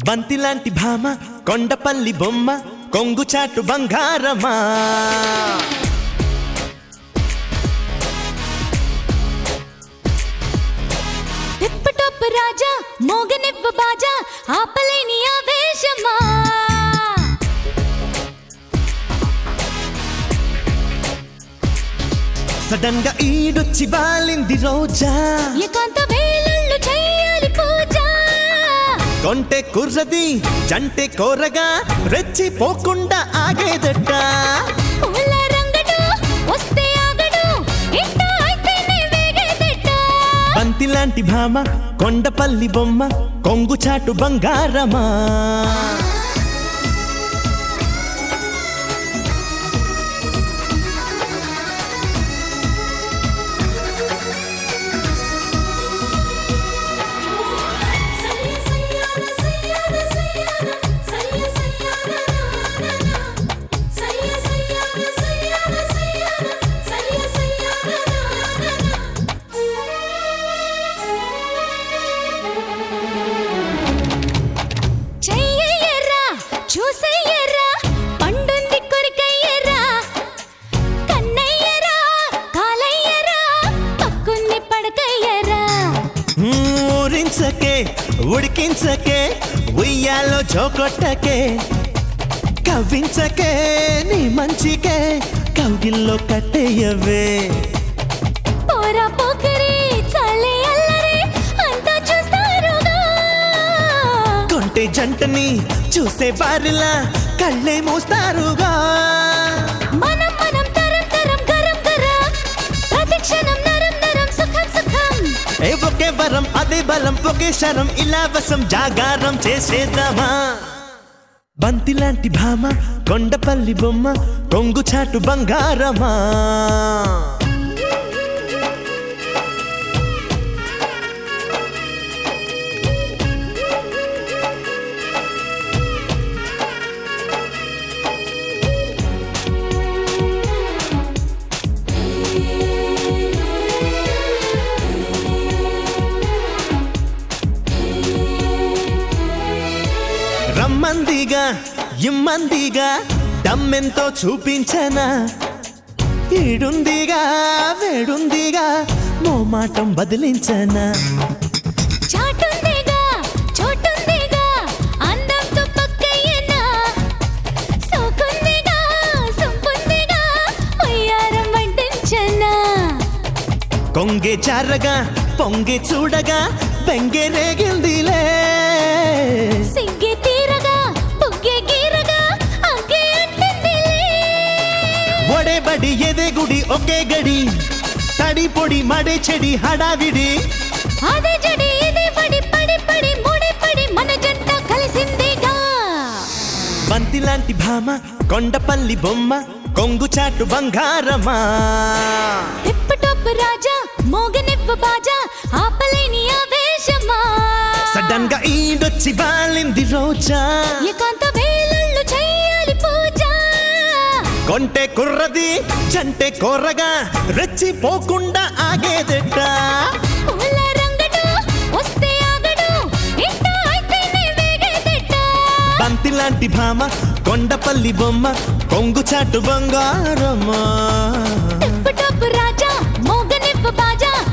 బంతిలాంటి భామ కొండపల్లి బొమ్మ కొంగుచాటు బంగారమా టిప్ టాప్ రాజా మోగనివ్వ బాజా ఆపలేని ఆవేశమా సడన్ గా ఈడొచ్చి వాలింది రోజా ఏకాంత వేళళ్ళు చెయ్యాలి పూజ కొంటె కుర్రది జంటె కోరగా రెచ్చిపోకుండా ఆగేదట పూల రంగడు వస్తే ఆగడు ఇంట అయితేనే వేగేదట బంతిలాంటి భామ కొండపల్లి బొమ్మ కొంగుచాటు బంగారమా సయ్య సయ్యాన సయ్యాన సయ్యాన సయ్య సయ్యాన నానా సయ్య సయ్యాన సయ్యాన సయ్యాన సయ్య సయ్యాన చెయ్యయ్యరా చూసయ్యరా పండుంది కొరికయ్యరా కన్నయ్యరా కాలయ్యరా పక్కుని పడకయ్యరా ఊరించకే ఉడికించకే ఉయ్యాలో జోకొట్టకే కవ్వించకే నీ మంచికే కౌగిల్లో కట్టేయవే పోరా పోకరి చాలే అల్లరి అంతా చూస్తారుగా కొంటే జంటని చూసే వారిలా కళ్ళే మూస్తారుగా మనం మనం తరం తరం గరం గరం ప్రతి క్షణం నరం నరం సుఖం సుఖం ఏ ఒకే వరం అదే బలం ఒకే శరం ఇలా వసం జాగారం చేసేద్దామా బంతిలాంటి భామ కొండపల్లి బొమ్మ కొంగుచాటు బంగారమా రమ్మందిగా ఇమ్మందిగా దమ్మెంతో చూపించనా ఈడుందిగా వేడుందిగా మోమాటం బదిలించనా చాటుందిగా చోటుందిగా అందంతో పక్కయ్యనా సోకుందిగా సొంపుందిగా ఉయ్యారం వంటించనా కొంగే చారగా పొంగే చూడగా బెంగే రేగిందిలే సిగ్గి తీరగా పుగ్గే గీరగా అగ్గే అంటిందిలే ఒడేబడి ఎదే గుడి ఒకే గడి తడి పొడి మడే చెడి హడావిడి అదే జడి ఇదే పడి పడి పడి ముడి పడి మన జంట కలిసిందిగా బంతిలాంటి భామ కొండపల్లి బొమ్మ కొంగుచాటు బంగారమా టిప్ టాప్ రాజా మోగనివ్వ బాజా ఆపలేని ఆవేశమా సడన్ గా ఈడొచ్చి వాలింది రోజా ఏకాంత వేళళ్ళు చెయ్యాలి పూజ కొంటే కుర్రది జంటే కోరగా రెచ్చిపోకుండా ఆగేదట పూల రంగడు వస్తే ఆగడు ఇంట అయితేనే వేగేదట బంతిలాంటి భామ కొండపల్లి బొమ్మ కొంగుచాటు బంగారమా టిప్ టాప్ రాజా మోగనివ్వ బాజా